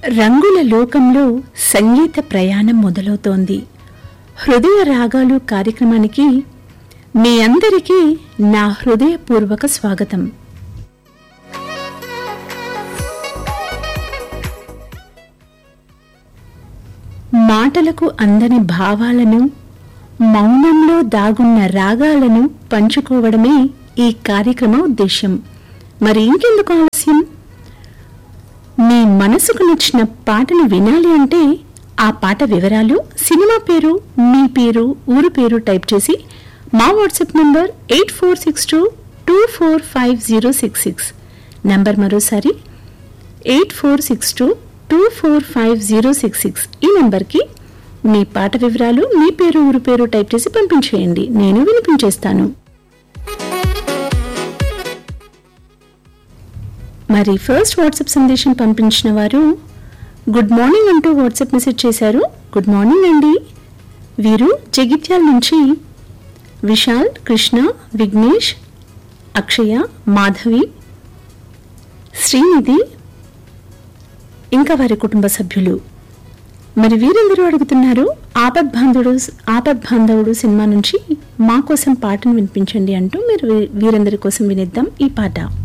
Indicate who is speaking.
Speaker 1: రంగుల లోకంలో సంగీత ప్రయాణం మొదలవుతోంది హృదయ రాగాలు కార్యక్రమానికి మీ అందరికీ నా హృదయపూర్వక స్వాగతం మాటలకు అందని భావాలను మౌనంలో దాగున్న రాగాలను పంచుకోవడమే ఈ కార్యక్రమ ఉద్దేశం మరి ఇంకెందుకు ఆలస్యం మీ మనసుకు నచ్చిన పాటను వినాలి అంటే ఆ పాట వివరాలు సినిమా పేరు మీ పేరు ఊరు పేరు టైప్ చేసి మా WhatsApp number eight four six two two four five zero six six number మరోసారి eight four six two two four five zero six six ఈ నంబర్కి మీ పాట వివరాలు మీ పేరు ఊరు పేరు టైప్ చేసి పంపించేయండి నేను వినిపించేస్తాను మరి ఫస్ట్ వాట్సాప్ సందేశం పంపించిన వారు గుడ్ మార్నింగ్ అంటూ వాట్సాప్ మెసేజ్ చేశారు గుడ్ మార్నింగ్ అండి వీరు జగిత్యాల నుంచి విశాల్ కృష్ణ విఘ్నేష్ అక్షయ మాధవి శ్రీనిధి ఇంకా వారి కుటుంబ సభ్యులు మరి వీరందరూ అడుగుతున్నారు ఆపద్ బాంధవుడు ఆపద్ బాంధవుడు సినిమా నుంచి మా కోసం పాటను వినిపించండి అంటూ మీరు వీ- వీరందరి కోసం వినిద్దాం ఈ పాట